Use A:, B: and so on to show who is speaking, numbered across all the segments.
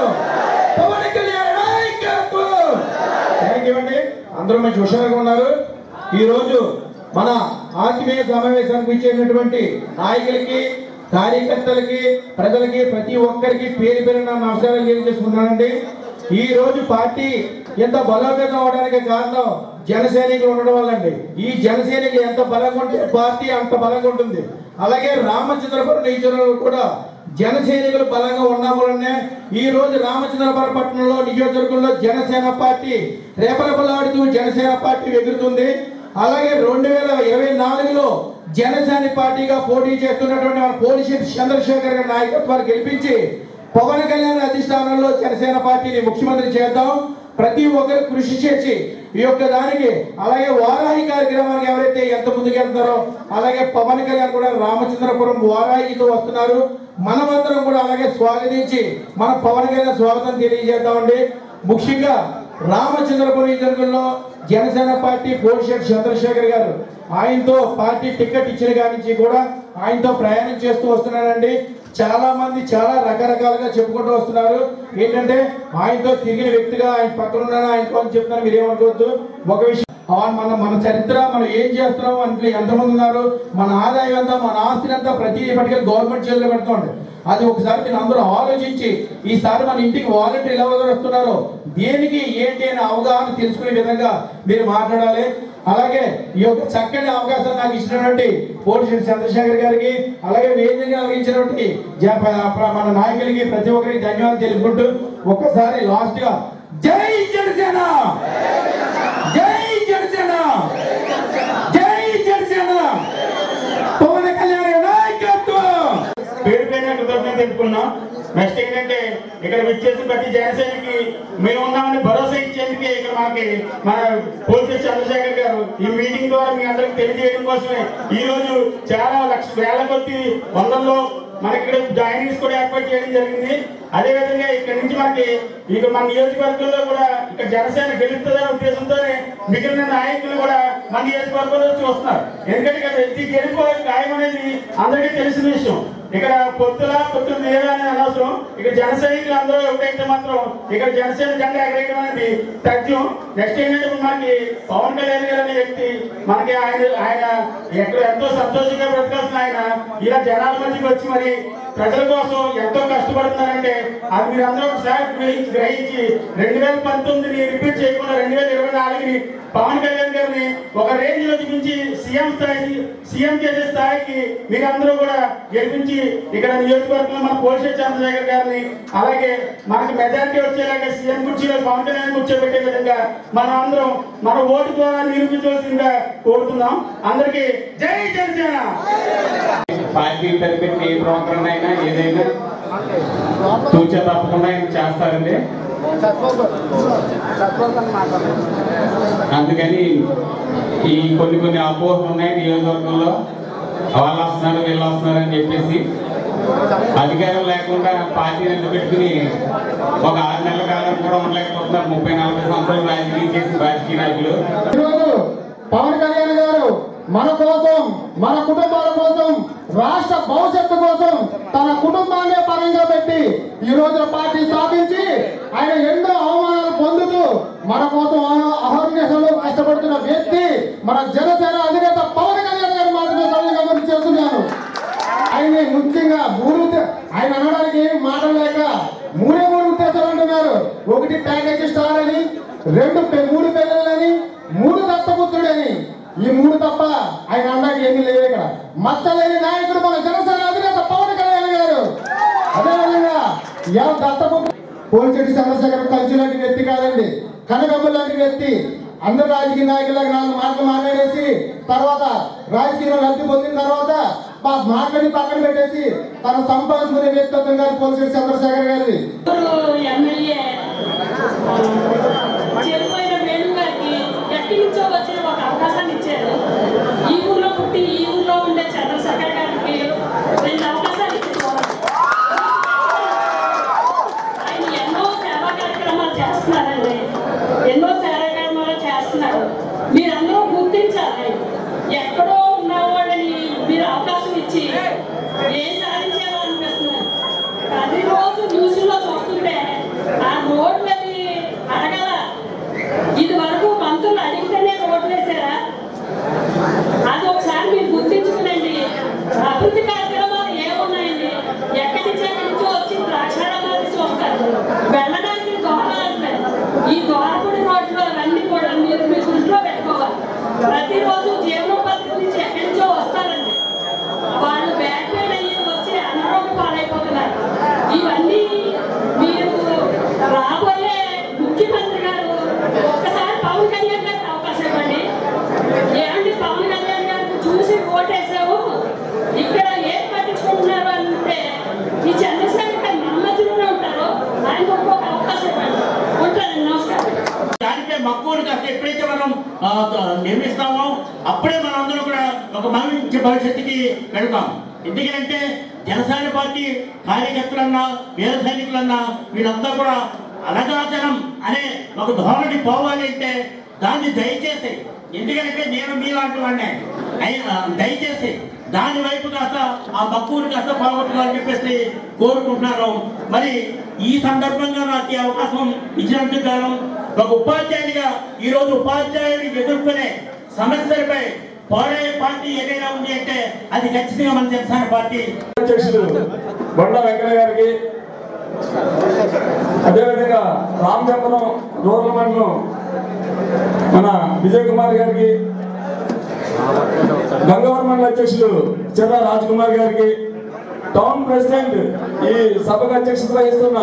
A: పవన్ కళ్యాణ్ నాయకత్వం thank you అండి అందరూ మంచి హుషారుగా ఉన్నారు ఈ రోజు మన ఆత్మీయ సమావేశానికి ఇచ్చేటటువంటి నాయకులకి కార్యకర్తలకి ప్రజలకి ప్రతి ఒక్కరికి పేరు పేరున నమస్కారాలు తెలియజేసుకున్నానండి ఈ రోజు పార్టీ ఎంత బలోపేతం అవడానికి కారణం జన సైనికులు ఉండడం వల్ల అండి ఈ జన సైనికులు ఎంత బలంగా ఉంటే పార్టీ అంత బలంగా ఉంటుంది అలాగే రామచంద్రపురం నియోజకవర్గంలో కూడా జన సైనికులు బలంగా ఉండడం వల్లనే ఈ రోజు రామచంద్రపురం పట్టణంలో నియోజకవర్గంలో జనసేన పార్టీ రేపలపలాడుతూ జనసేన పార్టీ ఎగురుతుంది అలాగే రెండు వేల ఇరవై నాలుగులో జనసేన పార్టీగా పోటీ చేస్తున్నటువంటి మన పోలిశెట్టి చంద్రశేఖర్ గారి నాయకత్వాన్ని గెలిపించి పవన్ కళ్యాణ్ అధిష్టానంలో జనసేన పార్టీని ముఖ్యమంత్రి చేద్దాం ప్రతి ఒక్కరు కృషి చేసి ఈ యొక్క దానికి అలాగే వారాహి కార్యక్రమానికి ఎవరైతే ఎంత ముందుకు వెళ్తారో అలాగే పవన్ కళ్యాణ్ కూడా రామచంద్రపురం వారాహితో వస్తున్నారు మనమందరం కూడా అలాగే స్వాగతించి మన పవన్ కళ్యాణ్ స్వాగతం తెలియజేద్దామండి ముఖ్యంగా రామచంద్రపురం నియోజకవర్గంలో జనసేన పార్టీ పోలిశెట్టి చంద్రశేఖర్ గారు ఆయనతో పార్టీ టికెట్ ఇచ్చిన కాడి నుంచి కూడా ఆయనతో ప్రయాణం చేస్తూ వస్తున్నారండి చాలా మంది చాలా రకరకాలుగా చెప్పుకుంటూ వస్తున్నారు ఏంటంటే ఆయనతో తిరిగిన వ్యక్తిగా ఆయన పక్కన ఉన్నాను ఆయన కోసం చెప్తాను మీరు ఏమనుకోవద్దు ఒక విషయం ఆ మన మన చరిత్ర మనం ఏం చేస్తున్నాం అంటే ఎంతమంది ఉన్నారు మన ఆదాయం ఎంత మన ఆస్తిని అంతా ప్రతి ఇప్పటికే గవర్నమెంట్ చేతిలో పెడుతుంది అది ఒకసారి మీరు అందరూ ఆలోచించి ఈసారి మన ఇంటికి వాలంటీర్ ఎలా వస్తున్నారో దేనికి ఏంటి అనే అవగాహన తెలుసుకునే విధంగా మీరు మాట్లాడాలి అలాగే ఈ యొక్క చక్కని అవకాశం నాకు ఇచ్చినటువంటి పోలీసు చంద్రశేఖర్ గారికి అలాగే వేదికగా వహించినటువంటి జ- ప- ప- మన నాయకులకి ప్రతి ఒక్కరికి ధన్యవాదాలు తెలుపుకుంటూ ఒక్కసారి లాస్ట్ గా జై జనసేన జై జనసేన జై జనసేన పవన్ కళ్యాణ్ నాయకత్వం పేరు పేరున కృతజ్ఞత తెలుపుకున్నాం నెక్స్ట్ ఏంటంటే ఇక్కడ విచ్చేసి ప్రతి జనసేనకి మేము ఉన్నామని భరోసా ఇచ్చేందుకే ఇక్కడ మనకి మన పోలీస్ చంద్రశేఖర్ గారు ఈ మీటింగ్ ద్వారా మీ అందరికి తెలియజేయడం కోసమే ఈ రోజు చాలా లక్ష వేల కొద్ది వందల్లో మనకి ఇక్కడ జాయినింగ్స్ కూడా ఏర్పాటు చేయడం జరిగింది అదే విధంగా ఇక్కడ నుంచి మనకి ఇక మన నియోజకవర్గంలో కూడా ఇక్కడ జనసేన గెలుస్తుందనే ఉద్దేశంతోనే మిగిలిన నాయకులు కూడా మన నియోజకవర్గంలో చూస్తున్నారు ఎందుకంటే ఇక్కడ వ్యక్తి గెలుపు ఖాయం అనేది అందరికీ తెలిసిన విషయం ఇక్కడ పొత్తుల పొత్తులు లేదా అనేది అనవసరం ఇక్కడ జన సైనికులు అందరూ ఒకటైతే మాత్రం ఇక్కడ జనసేన జెండా ఎగరేయడం అనేది తథ్యం నెక్స్ట్ ఏంటంటే ఇప్పుడు మనకి పవన్ కళ్యాణ్ గారు అనే వ్యక్తి మనకి ఆయన ఆయన ఎక్కడ ఎంతో సంతోషంగా బ్రతకాల్సిన ఆయన ఇలా జనాల మధ్యకి వచ్చి మరి ప్రజల కోసం ఎంతో కష్టపడుతున్నారంటే అది మీరు అందరూ ఒకసారి గ్రహించి గ్రహించి రెండు వేల పంతొమ్మిదిని రిపీట్ చేయకుండా రెండు వేల ఇరవై నాలుగుని పవన్ కళ్యాణ్ గారిని ఒక రేంజ్ లో చూపించి సీఎం స్థాయి సీఎం చేసే స్థాయికి మీరందరూ కూడా గెలిపించి ఇక్కడ నియోజకవర్గంలో మన పోలీసు చంద్రశేఖర్ గారిని అలాగే మనకి మెజారిటీ వచ్చేలాగా సీఎం కుర్చీలో పవన్ కళ్యాణ్ కూర్చోబెట్టే విధంగా మనం అందరం మన ఓటు ద్వారా నిరూపించవలసిందిగా కోరుతున్నాం అందరికీ జై జనసేన
B: పార్టీ తరపున ఏ ప్రోగ్రామ్ అయినా ఏదైనా తూచా తప్పకుండా ఆయన చేస్తారండి అందుకని ఈ కొన్ని కొన్ని అపోహలు ఉన్నాయి నియోజకవర్గంలో వాళ్ళు వస్తున్నారు వీళ్ళు వస్తున్నారు అని చెప్పేసి అధికారం లేకుండా పార్టీని పెట్టుకుని ఒక ఆరు నెలల కాలం కూడా ఉండలేకపోతున్నారు ముప్పై నలభై సంవత్సరాలు రాజకీయం చేసిన రాజకీయ నాయకులు
C: ఈరోజు పవన్ కళ్యాణ్ గారు మన కోసం మన కుటుంబాల కోసం రాష్ట్ర భవిష్యత్తు కోసం తన కుటుంబాన్ని పరంగా పెట్టి ఈ రోజు పార్టీ స్థాపించి ఆయన ఎన్నో అవమానాలు పొందుతూ మన కోసం అహ- అహర్నిశలు కష్టపడుతున్న వ్యక్తి మన జనసేన అధినేత పవన్ కళ్యాణ్ గారు మాత్రమే సరళంగా గురించి చేస్తున్నాను ఆయన ముఖ్యంగా మూడు ఉద్దే- ఆయన అనడానికి ఏమి మాటలు లేక మూడే మూడు ఉద్దేశాలు అంటున్నారు ఒకటి ప్యాకేజ్ స్టార్ అని రెండు పె- మూడు పిల్లలని మూడు దత్తపుత్రుడని ఈ మూడు తప్ప ఆయన అనడానికి ఏమీ లేవు ఇక్కడ మచ్చలేని నాయకుడు మన జనసేన అధినేత పవన్ కళ్యాణ్ గారు అదేవిధంగా ఎవరు దత్తపుత్రుడు పోలిచెట్టి చంద్రశేఖర్ కంచి లాంటి వ్యక్తి కాదండి కనకమ్మ లాంటి వ్యక్తి అందరు రాజకీయ నాయకులకు నాలుగు మాటలు మాట్లాడేసి తర్వాత రాజకీయంలో లబ్ధి పొందిన తర్వాత మా మాటని పక్కన పెట్టేసి తన సంపాదించుకునే వ్యక్తిత్వం గారు పోలిచెట్టి చంద్రశేఖర్ గారిది
D: ఊరు ఎమ్మెల్యే చెరువైన వేణు గారికి ఎక్కడి నుంచో వచ్చిన ఒక అవకాశాన్ని ఇచ్చారు ఈ ఊర్లో పుట్టి ఈ ఊర్లో ఉండే చంద్రశేఖర్ గారికి రెండు అవకాశాలు ఇచ్చారు ఆయన ఎన్నో సేవా కార్యక్రమాలు చేస్తున్నారండి ఎన్నో సేవా కార్యక్రమాలు చేస్తున్నారు మీరందరూ గుర్తించాలి ఎక్కడో ఉన్న వాళ్ళని మీరు అవకాశం ఇచ్చి ఏం సాధించాలో అనిపిస్తున్నారు ప్రతిరోజు న్యూస్లో చూస్తుంటే రోడ్లని అడగల ఇది వరకు మంత్రులు అడిగితేనే రోడ్లు వేసారా అది ఒకసారి మీరు గుర్తించుకునండి అభివృద్ధి కార్యక్రమాలు ఏమున్నాయండి ఎక్కడి నుంచి ఎక్కడి నుంచో వచ్చి ద్రాక్షారామాల నుంచి వస్తారు వెళ్ళడానికి దోహదాలు ఈ దోహపడి రోడ్లు అవన్నీ కూడా మీరు మీ దృష్టిలో పెట్టుకోవాలి ప్రతిరోజు జీవనోపాధి గురించి ఎక్కడి నుంచో వస్తారండి వాళ్ళు బ్యాక్ పెయిన్ అయ్యి వచ్చి అనారోగ్య పాలైపోతున్నారు ఇవన్నీ మీరు రాబోయే ముఖ్యమంత్రి గారు ఒక్కసారి పవన్ కళ్యాణ్ గారికి అవకాశం ఇవ్వండి ఏమండి పవన్ కళ్యాణ్ గారిని చూసి ఓటేసావు ఇక్కడ ఏం పట్టించుకుంటున్నారు అంటే ఈ చంద్రశేఖర్ గారు మన మధ్యలోనే ఉంటారు ఆయనకు ఒక్కొక్క అవకాశం ఇవ్వండి ఉంటానండి నమస్కారం
E: దానిపై మక్కువలు కాస్త ఎప్పుడైతే మనం ఆ, నిర్మిస్తామో అప్పుడే మనం అందరూ కూడా ఒక మంచి భవిష్యత్తుకి వెళ్తాం ఎందుకంటే జనసేన పార్టీ కార్యకర్తలన్నా వీర సైనికులన్నా వీళ్ళంతా కూడా అనగాచనం అనే ఒక ధోరణి పోవాలి అంటే దాన్ని దయచేసి ఎందుకంటే నేను మీలాంటి వాడినే అయినా దయచేసి దాని వైపు కాస్త ఆ మక్కువని కాస్త పోగొట్టుకోవాలని చెప్పేసి కోరుకుంటున్నాను మరి ఈ సందర్భంగా నాకు ఈ అవకాశం ఇచ్చినందుకు గాను ఒక ఉపాధ్యాయుడిగా ఈ రోజు ఉపాధ్యాయుడికి ఎదుర్కొనే సమస్యలపై పోరాడే పార్టీ ఏదైనా ఉంది అంటే అది ఖచ్చితంగా మన జనసేన పార్టీ
F: అధ్యక్షుడు బండ వెంకయ్య గారికి అదేవిధంగా రామచంద్రం రూరల్ మండలం మన విజయ్ కుమార్ గారికి గంగవరం మండల అధ్యక్షుడు చిర్రా రాజ్ కుమార్ గారికి టౌన్ ప్రెసిడెంట్ ఈ సభకు అధ్యక్షత వహిస్తున్న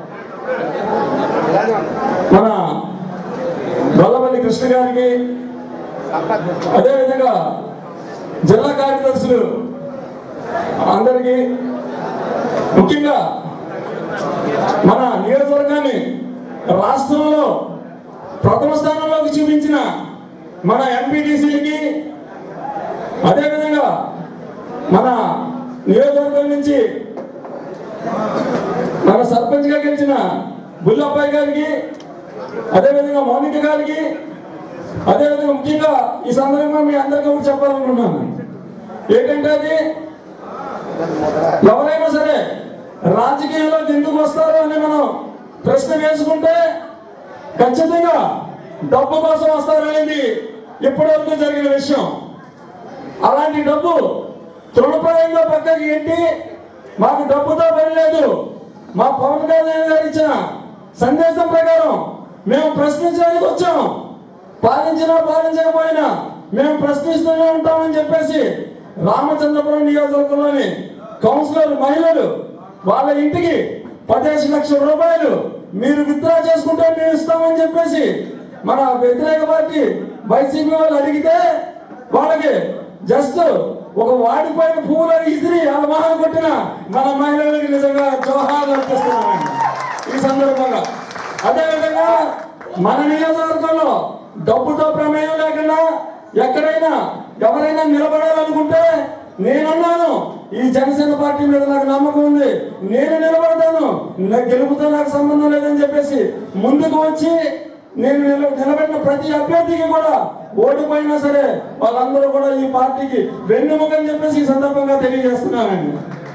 F: మన గొల్లపల్లి కృష్ణ గారికి అదేవిధంగా జిల్లా కార్యదర్శులు అందరికీ ముఖ్యంగా మన నియోజకవర్గాన్ని రాష్ట్రంలో ప్రథమ స్థానంలోకి చూపించిన మన ఎంపీటీసీలకి అదేవిధంగా మన నియోజకవర్గం నుంచి మన సర్పంచ్గా గెలిచిన బుల్లబ్బాయి గారికి అదేవిధంగా మౌనిక గారికి అదేవిధంగా ముఖ్యంగా ఈ సందర్భంగా మీ అందరికీ ఒకటి చెప్పాలనుకుంటున్నాను ఏంటంటే అది ఎవరైనా సరే రాజకీయాల్లోకి ఎందుకు వస్తారు అని మనం ప్రశ్న వేసుకుంటే ఖచ్చితంగా డబ్బు కోసం వస్తారనేది ఇప్పటివరకు జరిగిన విషయం అలాంటి డబ్బు తృణప్రాయంగా పక్కకి ఎట్టి మాకు డబ్బుతో పని లేదు మా పవన్ కళ్యాణ్ గారు ఇచ్చిన సందేశం ప్రకారం మేము ప్రశ్నించడానికి వచ్చాం పాలించినా పాలించకపోయినా మేము ప్రశ్నిస్తూనే ఉంటామని చెప్పేసి రామచంద్రపురం నియోజకవర్గంలోని కౌన్సిలర్ మహిళలు వాళ్ళ ఇంటికి పదిహేను లక్షల రూపాయలు మీరు విత్డ్రా చేసుకుంటే మేము ఇస్తామని చెప్పేసి మన వ్యతిరేక పార్టీ వైసీపీ వాళ్ళు అడిగితే వాళ్ళకి జస్ట్ ఒక వాడిపోయిన పువ్వులను ఇసిరి వాళ్ళ మహా కొట్టిన మన మహిళలకు నిజంగా జోహార్లు అర్పిస్తున్నామండి ఈ సందర్భంగా అదేవిధంగా మన నియోజకవర్గంలో డబ్బుతో ప్రమేయం లేకుండా ఎక్కడైనా ఎవరైనా నిలబడాలనుకుంటే నేనున్నాను ఈ జనసేన పార్టీ మీద నాకు నమ్మకం ఉంది నేను నిలబడతాను నా గెలుపుతో నాకు సంబంధం లేదని చెప్పేసి ముందుకు వచ్చి నేను నిల- నిలబడిన ప్రతి అభ్యర్థికి కూడా ఓడిపోయినా సరే వాళ్ళందరూ కూడా ఈ పార్టీకి వెన్నుముకని చెప్పేసి ఈ సందర్భంగా తెలియజేస్తున్నానండి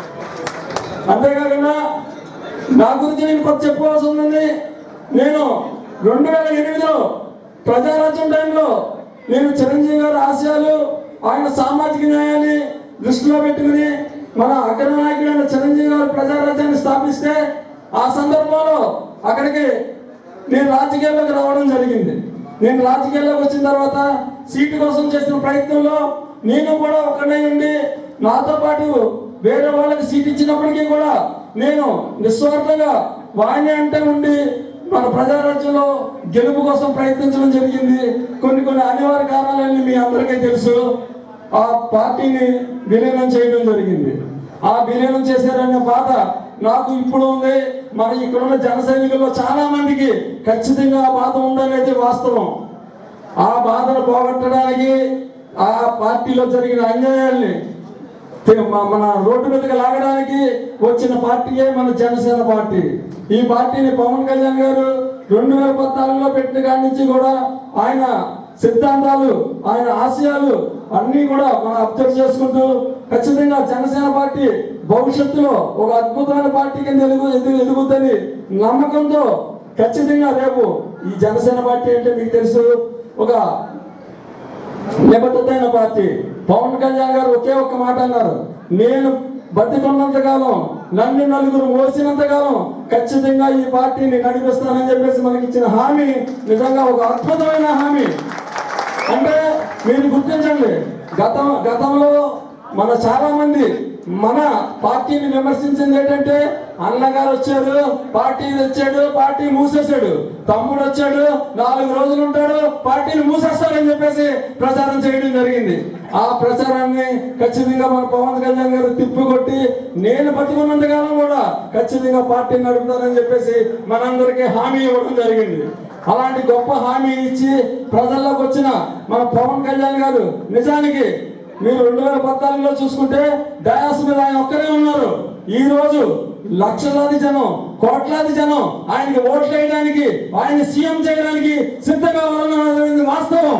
F: అంతేకాకుండా నా గురించి నేను కొత్త చెప్పుకోవాల్సి ఉందండి నేను రెండు వేల ఎనిమిదిలో ప్రజారాజ్యం టైంలో నేను చిరంజీవి గారి ఆశయాలు ఆయన సామాజిక న్యాయాన్ని దృష్టిలో పెట్టుకుని మన అగ్ర నాయకుడైన చిరంజీవి గారు ప్రజారాజ్యాన్ని స్థాపిస్తే ఆ సందర్భంలో అక్కడికి నేను రాజకీయాల్లోకి రావడం జరిగింది నేను రాజకీయాల్లోకి వచ్చిన తర్వాత సీటు కోసం చేసిన ప్రయత్నంలో నేను కూడా ఒక్కడే ఉండి నాతో పాటు వేరే వాళ్ళకి సీట్ ఇచ్చినప్పటికీ కూడా నేను నిస్వార్థంగా వాణ్ణి అంటే ఉండి మన ప్రజారాజ్యంలో గెలుపు కోసం ప్రయత్నించడం జరిగింది కొన్ని కొన్ని అనివార్య కారణాలన్నీ మీ అందరికీ తెలుసు ఆ పార్టీని విలీనం చేయడం జరిగింది ఆ విలీనం చేశారనే బాధ నాకు ఇప్పుడు ఉంది మన ఇక్కడ ఉన్న జన సైనికుల్లో చాలా మందికి ఖచ్చితంగా ఆ బాధ ఉందనేది వాస్తవం ఆ బాధను పోగొట్టడానికి ఆ పార్టీలో జరిగిన అన్యాయాల్ని తే- మ- మన రోడ్డు మీదకి లాగడానికి వచ్చిన పార్టీయే మన జనసేన పార్టీ ఈ పార్టీని పవన్ కళ్యాణ్ గారు రెండు వేల పద్నాలుగులో పెట్టిన కాడి నుంచి కూడా ఆయన సిద్ధాంతాలు ఆయన ఆశయాలు అన్ని కూడా మనం అబ్జర్వ్ చేసుకుంటూ ఖచ్చితంగా జనసేన పార్టీ భవిష్యత్తులో ఒక అద్భుతమైన పార్టీ కింద ఎదుగు ఎదుగు ఎదుగుతుంది నమ్మకంతో ఖచ్చితంగా రేపు ఈ జనసేన పార్టీ అంటే మీకు తెలుసు ఒక నిబద్ధతైన పార్టీ పవన్ కళ్యాణ్ గారు ఒకే ఒక్క మాట అన్నారు నేను బతికున్నంత కాలం నన్ను నలుగురు మోసినంత కాలం ఖచ్చితంగా ఈ పార్టీని నడిపిస్తానని చెప్పేసి మనకి ఇచ్చిన హామీ నిజంగా ఒక అద్భుతమైన హామీ అంటే మీరు గుర్తించండి గతం గతంలో మన చాలా మంది మన పార్టీని విమర్శించింది ఏంటంటే అన్నగారు వచ్చాడు పార్టీ తెచ్చాడు పార్టీ మూసేశాడు తమ్ముడు వచ్చాడు నాలుగు రోజులు ఉంటాడు పార్టీని మూసేస్తాడని చెప్పేసి ప్రచారం చేయడం జరిగింది ఆ ప్రచారాన్ని ఖచ్చితంగా మన పవన్ కళ్యాణ్ గారు తిప్పికొట్టి నేను బతుకున్నంత కాలం కూడా ఖచ్చితంగా పార్టీని నడుపుతానని చెప్పేసి మనందరికీ హామీ ఇవ్వడం జరిగింది అలాంటి గొప్ప హామీ ఇచ్చి ప్రజల్లోకి వచ్చిన మన పవన్ కళ్యాణ్ గారు నిజానికి మీరు రెండు వేల పద్నాలుగులో చూసుకుంటే డయాస్ మీద ఆయన ఒక్కరే ఉన్నారు ఈ రోజు లక్షలాది జనం కోట్లాది జనం ఆయనకి ఓట్లు వేయడానికి ఆయన సీఎం చేయడానికి సిద్ధంగా ఉన్నారనేది వాస్తవం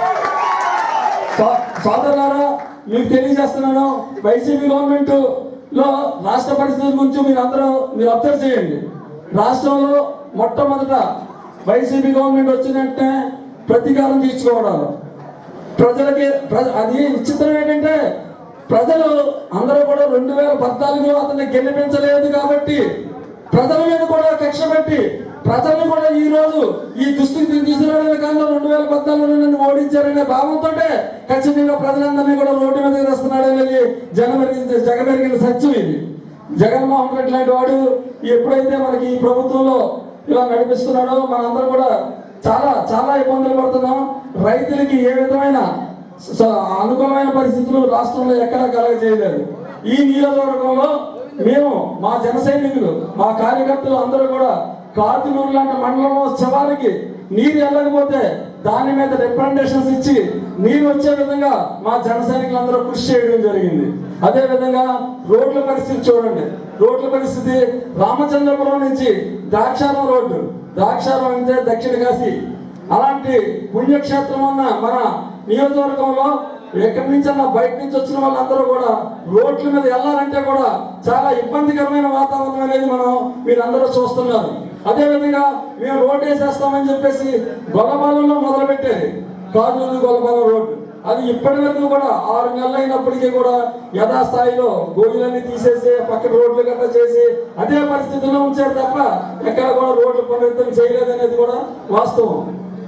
F: సో- సోదరులారా మీకు తెలియజేస్తున్నాను వైసీపీ గవర్నమెంట్ లో రాష్ట్ర పరిస్థితుల గురించి మీరు అందరూ మీరు అబ్జర్వ్ చేయండి రాష్ట్రంలో మొట్టమొదట వైసీపీ గవర్నమెంట్ వచ్చినట్టే ప్రతీకారం తీర్చుకోవడాలు ప్రజలకి ప్ర- అది విచిత్రం ఏంటంటే ప్రజలు అందరూ కూడా రెండు వేల పద్నాలుగులో అతన్ని గెలిపించలేదు కాబట్టి ప్రజల మీద కూడా కక్ష పెట్టి ప్రజల్ని కూడా ఈ రోజు ఈ దుస్థితిని తీసుకురావడమే కాదు రెండు వేల పద్నాలుగులో నన్ను ఓడించారనే భావంతో ఖచ్చితంగా ప్రజలందరినీ కూడా రోడ్డు మీదకి తెస్తున్నాడు అనేది జనమరిగిన జగమెరిగిన సత్యం ఇది జగన్మోహన్ రెడ్డి లాంటి వాడు ఎప్పుడైతే మనకి ఈ ప్రభుత్వంలో ఇలా నడిపిస్తున్నాడో మనందరం కూడా చాలా చాలా ఇబ్బందులు పడుతున్నాం రైతులకి ఏ విధమైన స- అనుకూలమైన పరిస్థితులు రాష్ట్రంలో ఎక్కడా కలగజేయలేదు ఈ నియోజకవర్గంలో మేము మా జన సైనికులు మా కార్యకర్తలు అందరూ కూడా కాతునూరు లాంటి మండలంలో శవానికి నీరు వెళ్ళకపోతే దాని మీద రిప్రజెంటేషన్స్ ఇచ్చి నీరు వచ్చే విధంగా మా జన సైనికులందరూ కృషి చేయడం జరిగింది అదే విధంగా రోడ్ల పరిస్థితి చూడండి రోడ్ల పరిస్థితి రామచంద్రపురం నుంచి ద్రాక్షారం రోడ్డు ద్రాక్షారం అంటే దక్షిణ కాశీ అలాంటి పుణ్యక్షేత్రం ఉన్న మన నియోజకవర్గంలో ఎక్కడి నుంచి అన్న బయట నుంచి వచ్చిన వాళ్ళందరూ కూడా రోడ్ల మీద వెళ్ళాలంటే కూడా చాలా ఇబ్బందికరమైన వాతావరణం అనేది మనం మీరందరూ చూస్తున్నారు అదే విధంగా మేము రోడ్ వేసేస్తామని చెప్పేసి గొల్లపాలెంలో మొదలు పెట్టేది కాజూరు గొల్లపాలెం రోడ్డు అది ఇప్పటి వరకు కూడా ఆరు నెలలు అయినప్పటికీ కూడా యథాస్థాయిలో గోగులన్నీ తీసేసి పక్కన రోడ్లు గట్రా చేసి అదే పరిస్థితుల్లో ఉంచారు తప్ప ఎక్కడ కూడా రోడ్లు పునరుద్ధరణ చేయలేదు అనేది కూడా వాస్తవం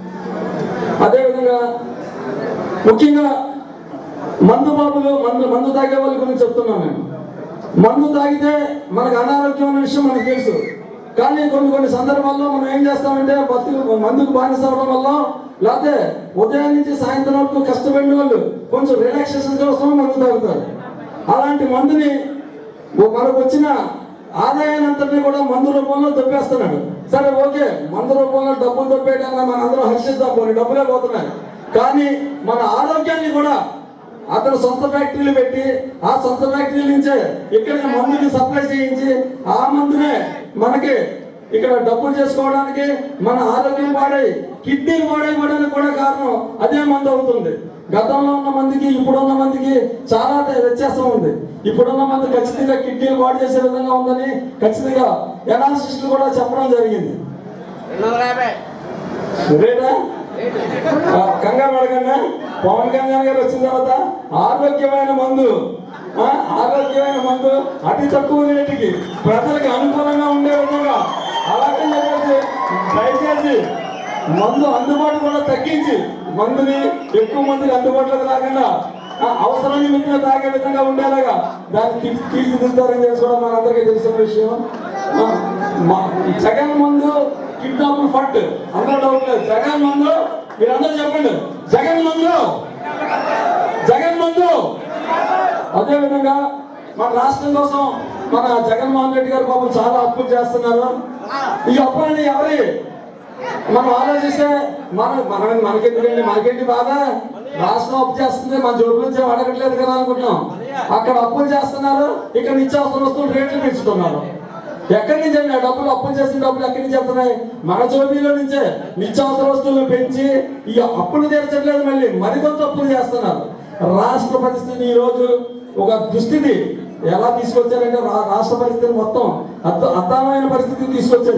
F: అదేవిధంగా ముఖ్యంగా మందు బాబులు మందు మందు తాగే వాళ్ళ గురించి చెప్తున్నాను నేను మందు తాగితే మనకు అనారోగ్యం అనే విషయం మనకు తెలుసు కానీ కొన్ని కొన్ని సందర్భాల్లో మనం ఏం చేస్తామంటే బతుకు మందుకు బానిస అవడం వల్ల లేకపోతే ఉదయం నుంచి సాయంత్రం వరకు కష్టపడిన వాళ్ళు కొంచెం రిలాక్సేషన్ కోసం మందు తాగుతారు అలాంటి మందుని ఓ మనకు వచ్చిన ఆదాయాన్ని అంతటినీ కూడా మందు రూపంలో దొబ్బేస్తున్నాడు సరే ఓకే మందు రూపంలో డబ్బులు దొబ్బేయడానికి మన అందరం హర్షిద్దాం పోనీ డబ్బులే పోతున్నాయి కానీ మన ఆరోగ్యాన్ని కూడా అతను సొంత ఫ్యాక్టరీలు పెట్టి ఆ సొంత ఫ్యాక్టరీల నుంచే ఇక్కడికి మందుని సప్లై చేయించి ఆ మందునే మనకి ఇక్కడ డబ్బులు చేసుకోవడానికి మన ఆరోగ్యం పాడై కిడ్నీలు పాడైపోవడానికి కూడా కారణం అదే మందు అవుతుంది గతంలో ఉన్న మందికి ఇప్పుడున్న మందికి చాలా తే- వ్యత్యాసం ఉంది ఇప్పుడున్న మంది ఖచ్చితంగా కిడ్నీలు పాడు చేసే విధంగా ఉందని ఖచ్చితంగా ఎనాలిసిస్టులు కూడా చెప్పడం జరిగింది రేటా ఆ, కంగారు పడకుండా పవన్ కళ్యాణ్ గారు వచ్చిన తర్వాత ఆరోగ్యమైన మందు ఆ, ఆరోగ్యమైన మందు అతి తక్కువ రేటుకి ప్రజలకు అనుకూలంగా ఉండే విధంగా అలాగని చెప్పేసి దయచేసి మందు అందుబాటు కూడా తగ్గించి మందుని ఎక్కువ మందికి అందుబాటులోకి రాకుండా ఆ, అవసరం నిమిత్తం తాగే విధంగా ఉండేలాగా దాన్ని తీ- తీర్చిదిద్దారని చెప్పి కూడా మనందరికీ తెలిసిన విషయం ఆ, మా- జగన్ ముందు కిడ్నాప్ ఫండ్ అందరూ డౌట్ లేదు జగన్ ముందు మీరందరూ చెప్పండి జగన్ ముందు జగన్ ముందు అదే విధంగా మన రాష్ట్రం కోసం మన జగన్మోహన్ రెడ్డి గారు పాపం చాలా అప్పులు చేస్తున్నారు ఈ అప్పులని ఎవరి మనం ఆలోచిస్తే మన మన మనకెందుకండి మనకేంటి బాధ రాష్ట్రం అప్పు చేస్తుంది మన జోబు నుంచి ఏం అడగట్లేదు కదా అనుకుంటున్నాం అక్కడ అప్పులు చేస్తున్నారు ఇక్కడ నిత్యావసర వస్తువులు రేట్లు పెంచుతున్నారు ఎక్కడి నుంచి అండి ఆ డబ్బులు అప్పులు చేసిన డబ్బులు ఎక్కడి నుంచి వెళ్తున్నాయి మన జోబీలో నుంచే నిత్యావసర వస్తువులు పెంచి ఈ అప్పులు తీర్చట్లేదు మళ్ళీ మరికొంత అప్పులు చేస్తున్నారు రాష్ట్ర పరిస్థితి ఈ రోజు ఒక దుస్థితి ఎలా తీసుకొచ్చారంటే రా- రాష్ట్ర పరిస్థితిని మొత్తం అద్ద అద్దామైన పరిస్థితికి తీసుకొచ్చేది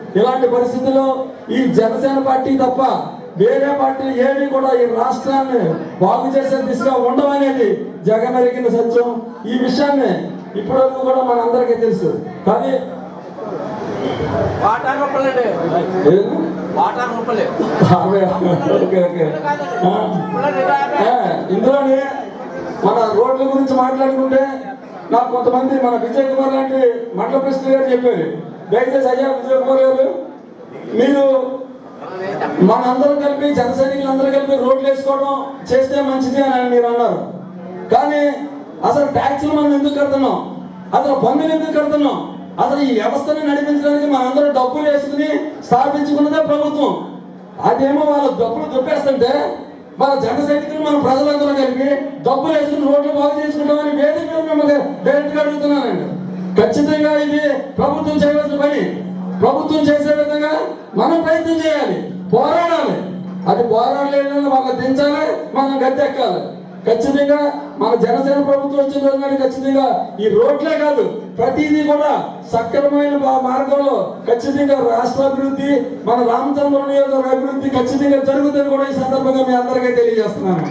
F: ఇలాంటి పరిస్థితుల్లో ఈ జనసేన పార్టీ తప్ప వేరే పార్టీలు ఏవి కూడా ఈ రాష్ట్రాన్ని బాగు చేసే దిశగా ఉండవనేది జగన్ అరిగిన సత్యం ఈ విషయాన్ని ఇప్పటివరకు కూడా మనందరికీ తెలుసు కానీ
G: వాటర్ రూపాయలండి
F: ఏది?
G: వాటర్ రూపాయలే
F: అదే, ఓకే ఓకే ఆ. ఏ, ఇందులోనే మన రోడ్ల గురించి మాట్లాడుకుంటే నాకు కొంతమంది మన విజయ్ కుమార్ లాంటి మండల ప్రెసిడెంట్ గారు చెప్పారు దయచేసి అయ్యా విజయ్ కుమార్ గారు మీరు మనందరం కలిపి జన సైనికులందరూ కలిపి రోడ్లు వేసుకోవడం చేస్తే మంచిది అని మీరు అన్నారు కానీ అసలు ట్యాక్సులు మనం ఎందుకు కడుతున్నాం అసలు పన్నులు ఎందుకు కడుతున్నాం అసలు ఈ వ్యవస్థను నడిపించడానికి మనందరం డబ్బులు వేసుకుని స్థాపించుకున్నదే ప్రభుత్వం అదేమో వాళ్ళు డబ్బులు దొప్పేస్తుంటే మన జన సైనికులు మన ప్రజలందరూ కలిపి డబ్బులు వేసుకుని రోడ్లు బాగు చేసుకుంటామని వేదిక మీద మిమ్మల్ని డైరెక్ట్ గా అడుగుతున్నానండి ఖచ్చితంగా ఇది ప్రభుత్వం చేయవలసిన పని ప్రభుత్వం చేసే విధంగా మనం ప్రయత్నం చేయాలి పోరాడాలి అది పోరాడలేని వాళ్ళని దించాలి మనం గద్దెక్కాలి ఖచ్చితంగా మన జనసేన ప్రభుత్వం వచ్చిన రోజు నాడు ఖచ్చితంగా ఈ రోడ్లే కాదు ప్రతిదీ కూడా సక్రమమైన మా- మార్గంలో ఖచ్చితంగా రాష్ట్ర అభివృద్ధి మన రామచంద్ర నియోజకవర్గ అభివృద్ధి ఖచ్చితంగా జరుగుతుందని కూడా ఈ సందర్భంగా మీ అందరికీ తెలియజేస్తున్నాను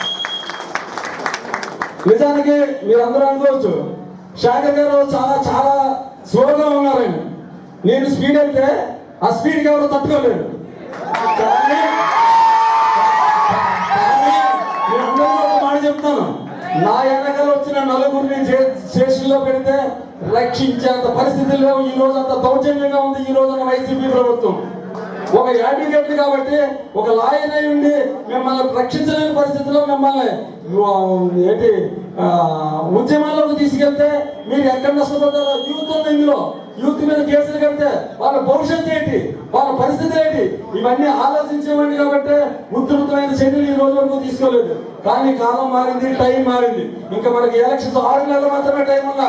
F: నిజానికి మీరందరూ అనుకోవచ్చు శేఖర్ గారు చాలా చాలా స్లోగా ఉన్నారని నేను స్పీడ్ వెళ్తే ఆ స్పీడ్కి ఎవరు తట్టుకోలేరు కానీ కానీ మీరందరూ ఒక మాట చెప్తాను నా వెనకాల వచ్చిన నలుగురిని జే- స్టేషన్లో పెడితే రక్షించేంత పరిస్థితుల్లో ఈ రోజు అంత దౌర్జన్యంగా ఉంది ఈ రోజున వైసీపీ ప్రభుత్వం ఒక అడ్వకేట్ కాబట్టి ఒక లాయర్ అయి ఉండి మిమ్మల్ని రక్షించలేని పరిస్థితిలో మిమ్మల్ని ఆ, ఏంటి ఆ, ఉద్యమాల్లోకి తీసుకెళ్తే మీరు ఎక్కడ నష్టపోతారో యూత్ ఉంది ఇందులో యూత్ మీద కేసులు కడితే వాళ్ళ భవిష్యత్తు ఏంటి వాళ్ళ పరిస్థితి ఏంటి ఇవన్నీ ఆలోచించేవాడిని కాబట్టి ఉధృతమైన చర్యలు ఈ రోజు వరకు తీసుకోలేదు కానీ కాలం మారింది టైం మారింది ఇంకా మనకి ఎలక్షన్స్ ఆరు నెలలు మాత్రమే టైం ఉన్నా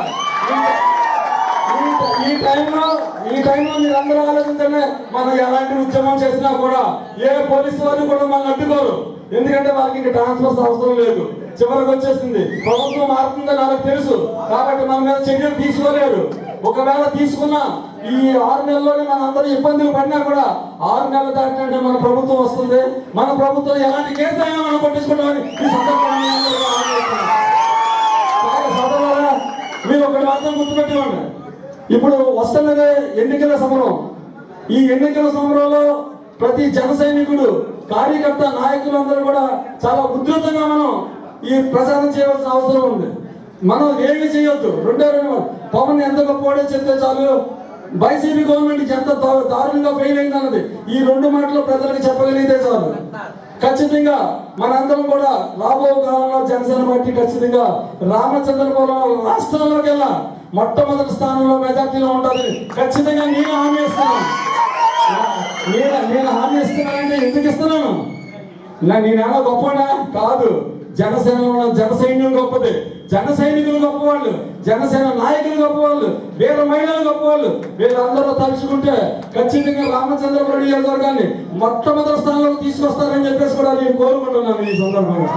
F: ఈ- ఈ టైంలో ఈ టైంలో మీరు అందరూ ఆలోచించండి మనం ఎలాంటి ఉద్యమం చేసినా కూడా ఏ పోలీసు వారు కూడా మనల్ని అడ్డుకోరు ఎందుకంటే వాళ్ళకి ఇంకా ట్రాన్స్ఫర్స్ అవసరం లేదు చివరికి వచ్చేసింది ప్రభుత్వం మారుతుందని వాళ్ళకి తెలుసు కాబట్టి మన మీద చర్యలు తీసుకోలేరు ఒకవేళ తీసుకున్నా ఈ ఆరు నెలల్లోనే మన అందరూ ఇబ్బందులు పడినా కూడా ఆరు నెలలు దాటినట్టే మన ప్రభుత్వం వస్తుంది మన ప్రభుత్వం ఎలాంటి కేసు అయినా మనం కొట్టించుకుంటామని ఈ సందర్భంగా మీ అందరికీ ఆహ్వానిస్తున్నాను. చాలా సోదరులారా, మీరు ఒకటి మాత్రం గుర్తుపెట్టుకోండి ఇప్పుడు వస్తున్నదే ఎన్నికల సమరం ఈ ఎన్నికల సమరంలో ప్రతి జన సైనికుడు కార్యకర్త నాయకులందరూ కూడా చాలా ఉధృతంగా మనం ఈ ప్రచారం చేయవలసిన అవసరం ఉంది మనం ఏమి చేయొద్దు రెండో రెండు పవన్ ఎంత గొప్పవాడో చెప్తే చాలు వైసీపీ గవర్నమెంట్ ఎంత దా- దారుణంగా ఫెయిల్ అయింది అన్నది ఈ రెండు మాటలు ప్రజలకు చెప్పగలిగితే చాలు ఖచ్చితంగా మనందరం కూడా రాబో కాలంలో జనసేన పార్టీ ఖచ్చితంగా రామచంద్రపురం రాష్ట్రంలోకి వెళ్ళా మొట్టమొదటి స్థానంలో మెజార్టీలో ఉండాలని ఖచ్చితంగా నేను హామీ ఇస్తున్నాను నేను నేను హామీ ఇస్తున్నానంటే ఎందుకు ఇస్తున్నాను నా నేనేమో గొప్పనా కాదు జనసేన జన సైన్యం గొప్పది జన సైనికులు గొప్పవాళ్ళు జనసేన నాయకులు గొప్పవాళ్ళు వీర మహిళలు గొప్పవాళ్ళు వీళ్ళందరూ తలుచుకుంటే ఖచ్చితంగా రామచంద్రపురం నియోజకవర్గాన్ని మొట్టమొదటి స్థానంలోకి తీసుకొస్తారని చెప్పేసి కూడా నేను కోరుకుంటున్నాను ఈ సందర్భంగా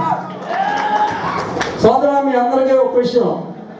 F: సోదరా మీ అందరికీ ఒక విషయం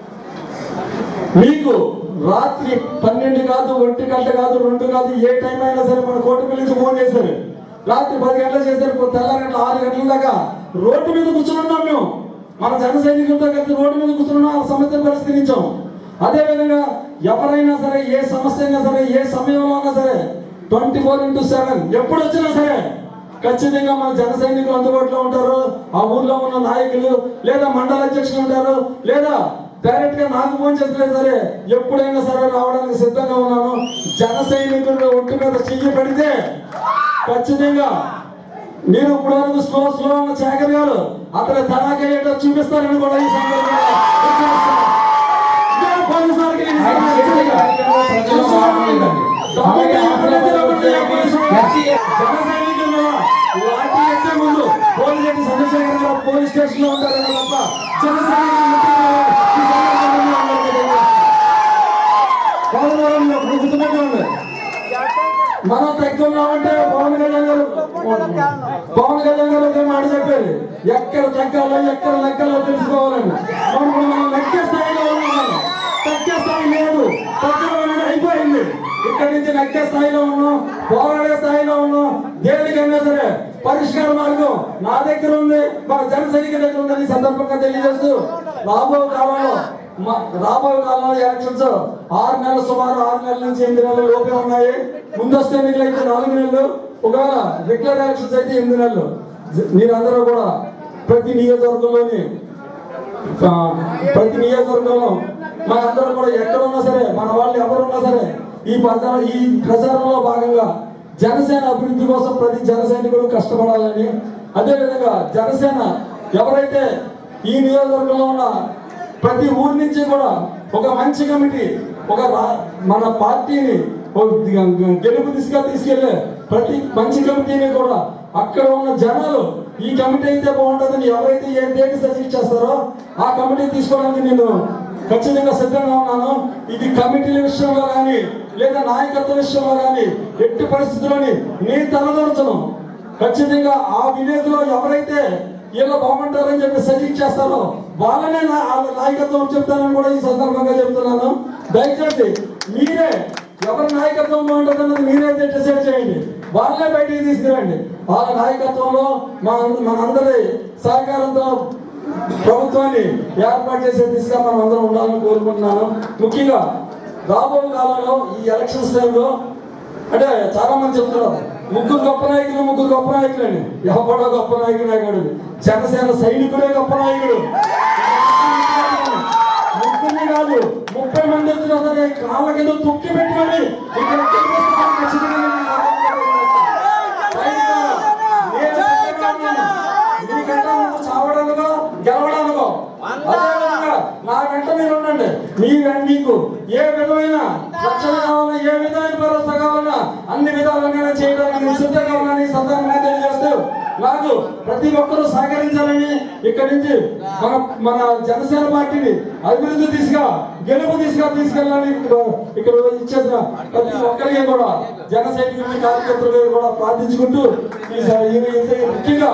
F: మీకు రాత్రి పన్నెండు కాదు ఒంటి గంట కాదు రెండు కాదు ఏ టైం అయినా సరే మన కోటి నుంచి ఫోన్ చేశారు రాత్రి పది గంటలు చేశారు ఇప్పుడు తెల్లారి గంటల ఆరు గంటల దాకా రోడ్డు మీద కూర్చుని ఉన్నాం మేము మన జన సైనికులతో కలిసి రోడ్డు మీద కూర్చున్నాం ఆ సమస్యను పరిష్కరించాం అదే విధంగా ఎవరైనా సరే ఏ సమస్య అయినా సరే ఏ సమయంలో అయినా సరే ట్వంటీ ఫోర్ ఇంటూ సెవెన్ ఎప్పుడు వచ్చినా సరే ఖచ్చితంగా మన జన సైనికులు అందుబాటులో ఉంటారు ఆ ఊర్లో ఉన్న నాయకులు లేదా మండల అధ్యక్షులు ఉంటారు లేదా డైరెక్ట్ గా నాకు ఫోన్ చేసినా సరే ఎప్పుడైనా సరే రావడానికి సిద్ధంగా ఉన్నాను జన సైనికులు ఒంటి మీద చెయ్యి పెడితే ఖచ్చితంగా మీరు ఇప్పుడు వరకు స్లో స్లో ఉన్న శేఖర్ గారు అతని తడాక ఏంటో చూపిస్తారని కూడా ఈ సందర్భంగా హెచ్చరిస్తున్నాను. ఇదే పోలీసు వారికి నేను
A: ఆయన చేసే కార్యక్రమంలో ప్రజలు మాట్లాడలేదండి.
F: దమ్ముంటే ఎప్పుడు వచ్చినప్పుడు ఏ పోలీసు వారు జన సైనికులు లాఠీ ఎత్తే ముందు పోలీస్ ఎట్టి చంద్రశేఖర్ గారు పోలీస్ స్టేషన్ లో ఉంటారని తప్ప జన సైనికులు ముఖ్యంగా ఈ సందర్భంగా మీ అందరికీ తెలియజేస్తున్నాను. సోదరులారా, మీరు ఒకటి గుర్తుపెట్టుకోండి. మనం తక్కువ ఉన్నామంటే పవన్ కళ్యాణ్ గారు పవన్ కళ్యాణ్ గారు ఒక మాట చెప్పేది ఎక్కడ తగ్గాలో ఎక్కడ లెక్కలో తెలుసుకోవాలని మనం ఇప్పుడు మనం లెక్క స్థాయిలో ఉన్నాం మనం. తగ్గే స్థాయి లేదు తగ్గడం అనేది అయిపోయింది ఇక్కడి నుంచి నుంచి నక్కే స్థాయిలో ఉన్నాం పోరాడే స్థాయిలో ఉన్నాం దేనికైనా సరే పరిష్కార మార్గం నా దగ్గర ఉంది మన జన సైనికుల దగ్గర ఉందని ఈ సందర్భంగా తెలియజేస్తూ రాబో కాలంలో మ- రాబోయే కాలంలో ఎలక్షన్స్ ఆరు నెలలు సుమారు ఆరు నెలల నుంచి ఎనిమిది నెలలు లోపే ఉన్నాయి ముందస్తు ఎన్నికలు అయితే నాలుగు నెలలు ఒకవేళ రెగ్యులర్ ఎలక్షన్స్ అయితే ఎనిమిది నెలలు మీరందరూ కూడా ప్రతి నియోజకవర్గంలోని ఆ, ప్రతి నియోజకవర్గంలో మనందరం కూడా ఎక్కడ ఉన్నా సరే మన వాళ్ళు ఎవరున్నా సరే ఈ ప్రచార ఈ ప్రచారంలో భాగంగా జనసేన అభివృద్ధి కోసం ప్రతి జన సైనికుడు కష్టపడాలని అదేవిధంగా జనసేన ఎవరైతే ఈ నియోజకవర్గంలో ఉన్న ప్రతి ఊరి నుంచి కూడా ఒక మంచి కమిటీ ఒక రా- మన పార్టీని ఒక గెలుపు దిశగా తీసుకెళ్లే ప్రతి మంచి కమిటీని కూడా అక్కడ ఉన్న జనాలు ఈ కమిటీ అయితే బాగుంటుందని ఎవరైతే ఏ డేట్ సజెస్ట్ చేస్తారో ఆ కమిటీ తీసుకోవడానికి నేను ఖచ్చితంగా సిద్ధంగా ఉన్నాను ఇది కమిటీల విషయంలో కానీ లేదా నాయకత్వ విషయంలో కానీ ఎట్టి పరిస్థితుల్లోని నేను తలదొరచను ఖచ్చితంగా ఆ విలేజ్ లో ఎవరైతే వీళ్ళు బాగుంటారని చెప్పి సజెస్ట్ చేస్తారో వాళ్ళనే నా- వాళ్ళ నాయకత్వం చెప్తానని కూడా ఈ సందర్భంగా చెప్తున్నాను దయచేసి మీరే ఎవరి నాయకత్వం బాగుంటుందన్నది మీరైతే డిసైడ్ చేయండి వాళ్ళే బయటికి తీసుకురండి వాళ్ళ నాయకత్వంలో మా మనందరి సహకారంతో ప్రభుత్వాన్ని ఏర్పాటు చేసే దిశగా మనం అందరం ఉండాలని కోరుకుంటున్నాను ముఖ్యంగా రాబో కాలంలో ఈ ఎలక్షన్స్ టైంలో అంటే చాలా మంది చెప్తున్నారు ముగ్గురు గొప్ప నాయకులు ముగ్గురు గొప్ప నాయకులు అని ఎవడో గొప్ప నాయకుడు నాయకుడు జనసేన సైనికుడే గొప్ప నాయకుడు ముగ్గురిని కాదు ముప్పై మంది వచ్చినా సరే కాళ్ళ కింద తొక్కి పెట్టుకొని ఇక్కడ గెలిపిస్తామని ఖచ్చితంగా నేను మీకంటే ముందు చావడానికో గెలవడానికో అదేవిధంగా నా వెంట మీరు ఉండండి మీ వెంట మీకు ఏ విధమైన రక్షణ కావాలన్నా ఏ విధమైన భరోసా కావాలన్నా అన్ని విధాలుగా చేయడానికి నేను సిద్ధంగా ఉన్నాను ఈ సందర్భంగా తెలియజేస్తూ నాకు ప్రతి ఒక్కరూ సహకరించాలని ఇక్కడి నుంచి మన మన జనసేన పార్టీని అభివృద్ధి దిశగా గెలుపు దిశగా తీసుకెళ్ళాలని ఇక్కడ ఇక్కడ ఇచ్చేసిన ప్రతి ఒక్కరికి కూడా జన సైనికులు కార్యకర్తలు కూడా ప్రార్థించుకుంటూ ఈ స- ఈ- ఈ- ముఖ్యంగా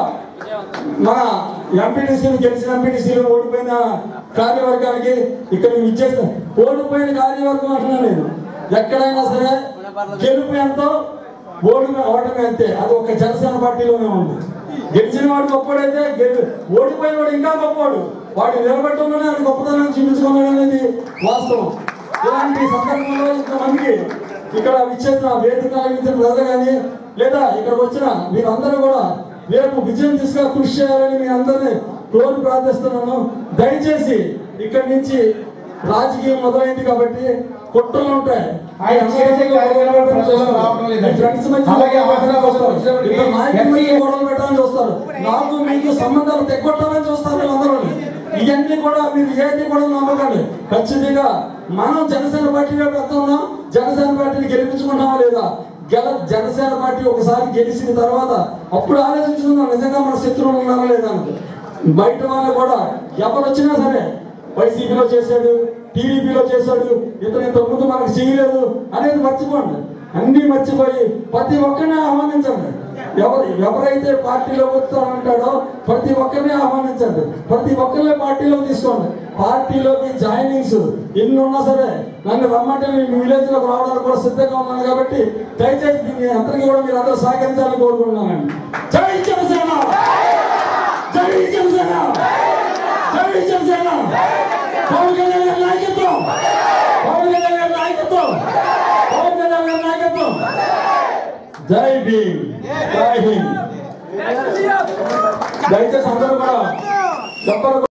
F: మన ఎంపీటీసీలు గెలిచిన ఎంపీటీసీలు ఓడిపోయిన కార్యవర్గానికి ఇక్కడ ఇచ్చేసిన ఓడిపోయిన కార్యవర్గం అంటున్నాను నేను ఎక్కడైనా సరే గెలుపు ఎంతో ఓడిన ఓటమి అంతే అది ఒక జనసేన పార్టీలోనే ఉంది గెలిచిన వాడు గొప్పవాడైతే గెలి ఓడిపోయిన వాడు ఇంకా గొప్పవాడు వాడు నిలబెట్టడంలోనే అది గొప్పతనం చూపించుకున్నాడు అనేది వాస్తవం ఇలాంటి సందర్భంలో ఇంతమందికి ఇక్కడ విచ్చేసిన వేదిక ఇచ్చిన ప్రజలు కానీ లేదా ఇక్కడికి వచ్చిన మీరందరూ కూడా రేపు విజయం తీసుకురా కృషి చేయాలని మీ అందరినీ కోరి ప్రార్థిస్తున్నాను దయచేసి ఇక్కడి నుంచి రాజకీయం మొదలైంది కాబట్టి కుట్రలు ఉంటాయి
A: ఆయన చేసే కార్యక్రమాలు ప్రజల్లో రావడం లేదండి.
F: మీ ఫ్రెండ్స్ మధ్య
A: అలాగే ఆసరా వస్తారు.
F: ఇక్కడ నాయకుల మధ్య గొడవలు పెట్టాలని చూస్తారు నాకు మీకు సంబంధాలు తెగొట్టాలని చూస్తారు వీళ్ళందరూ ఇవన్నీ కూడా మీరు ఏది కూడా నమ్మకండి ఖచ్చితంగా మనం జనసేన పార్టీలో పెడుతున్నాం జనసేన పార్టీని గెలిపించుకుంటామా లేదా గెల జనసేన పార్టీ ఒకసారి గెలిచిన తర్వాత అప్పుడు ఆలోచించుకుందాం నిజంగా మన శత్రువులు ఉన్నారా లేదా అని. బయట వాళ్ళు కూడా ఎవరు వచ్చినా సరే వైసీపీలో చేశాడు టీడీపీలో చేశాడు ఇతను ఇంత ముందు మనకు చేయలేదు అనేది మర్చిపోండి అన్ని మర్చిపోయి ప్రతి ఒక్కరిని ఆహ్వానించండి ఎవరు ఎవరైతే పార్టీలో వస్తానంటాడో ప్రతి ఒక్కరిని ఆహ్వానించండి ప్రతి ఒక్కరిని పార్టీలో తీసుకోండి పార్టీలోకి జాయినింగ్స్ ఎన్ని ఉన్నా సరే నన్ను రమ్మంటే నేను విలేజ్ లోకి రావడానికి కూడా సిద్ధంగా ఉన్నాను కాబట్టి దయచేసి దీన్ని అందరికీ కూడా మీరు అందరూ సహకరించాలని కోరుకుంటున్నానండి జై జనసేన జై జనసేన జై జనసేన పవన్ కళ్యాణ్ గారి నాయకత్వం పవన్ కళ్యాణ్ గారి నాయకత్వం పవన్ కళ్యాణ్ గారి నాయకత్వం జై భీమ్ జై హింద్ దయచేసి అందరూ కూడా చెప్పరు